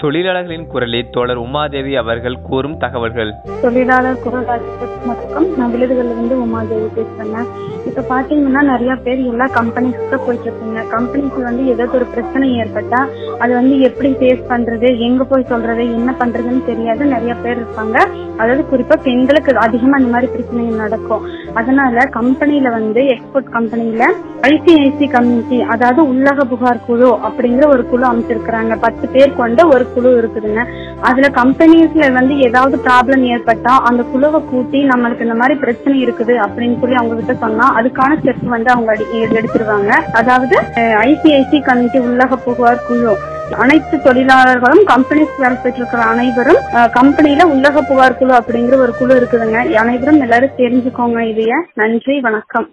தொழிலாளர்களின் குரலில் தோழர் உமாதேவி அவர்கள் கூறும் தகவல்கள் தொழிலாளர் குரல் வணக்கம் நான் விழுதுகள்ல இருந்து உமாதேவி பேசுறேங்க இப்ப பாத்தீங்கன்னா நிறைய பேர் எல்லா கம்பெனிஸ்க்கு போயிட்டு இருக்கீங்க கம்பெனிக்கு வந்து ஏதாவது ஒரு பிரச்சனை ஏற்பட்டா அது வந்து எப்படி ஃபேஸ் பண்றது எங்க போய் சொல்றது என்ன பண்றதுன்னு தெரியாது நிறைய பேர் இருப்பாங்க அதாவது குறிப்பா பெண்களுக்கு அதிகமா இந்த மாதிரி பிரச்சனைகள் நடக்கும் அதனால கம்பெனில வந்து எக்ஸ்போர்ட் கம்பெனில ஐசிஐசி கம்யூனிட்டி அதாவது உள்ளக புகார் குழு அப்படிங்கிற ஒரு குழு அமைச்சிருக்கிறாங்க பத்து பேர் கொண்ட ஒரு குழு இருக்குதுங்க அதுல கம்பெனிஸ்ல வந்து ஏதாவது ப்ராப்ளம் ஏற்பட்டா அந்த குழுவை கூட்டி நம்மளுக்கு இந்த மாதிரி பிரச்சனை இருக்குது அப்படின்னு சொல்லி அவங்க கிட்ட சொன்னா அதுக்கான ஸ்டெப் வந்து அவங்க அடி- எடு- எடுத்துருவாங்க அதாவது ஐசிஐசி கமிட்டி உள்ளக புகார் குழு அனைத்து தொழிலாளர்களும் கம்பெனிஸ் வேலை போயிட்டு இருக்கிற அனைவரும் அஹ், கம்பெனில உள்ளக புகார் குழு அப்படிங்கிற ஒரு குழு இருக்குதுங்க அனைவரும் எல்லாரும் தெரிஞ்சுக்கோங்க இதைய நன்றி வணக்கம்